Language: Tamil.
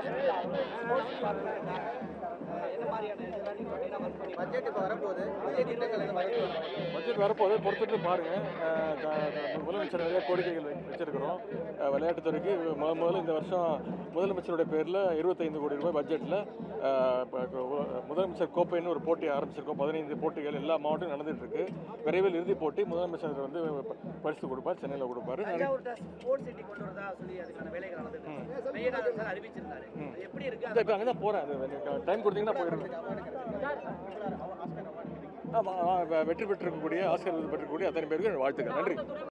பட்ஜெட் இப்போ வரப்போகுது புதிய திட்டங்கள் எதுவும் வரப்போகுது பட்ஜெட் வரப்போது பொறுத்துட்டு பாருங்க அஹ் க- க- முதலமைச்சர் நிறைய கோரிக்கைகள் வை- வச்சிருக்கிறோம் அஹ் விளையாட்டுத்துறைக்கு முத முதல்ல இந்த வருஷம் முதலமைச்சருடைய பேரில் இருபத்தைந்து கோடி ரூபாய் பட்ஜெட்டில் முதலமைச்சர் கோப்பைன்னு ஒரு போட்டி ஆரம்பிச்சிருக்கோம் பதினைந்து போட்டிகள் எல்லா மாவட்டமும் நடந்துட்டு இருக்கு விரைவில் இறுதிப் போட்டி முதலமைச்சர் வந்து ப- பரிசு கொடுப்பார் சென்னையில் கொடுப்பாரு தஞ்சாவூர்ல ஸ்போர்ட்ஸ் சிட்டி கொண்டு வரதா சொல்லி அதுக்கான வேலைகள் நடந்துட்டு இருக்கு விஜயகாந்த் சார் அறிவிச்சிருந்தாரு அது எப்படி இருக்கு இந்த இப்போ அங்கே தான் போகிறேன் அது டைம் கொடுத்தீங்கன்னா போயிடுவேன் ஆமாம் வெற்றி பெற்றிருக்கக்கூடிய ஆஸ்கர் விருது பெற்றிருக்கக்கூடிய அத்தனை பேருக்கு வாழ்த்துக்கள் நன்றி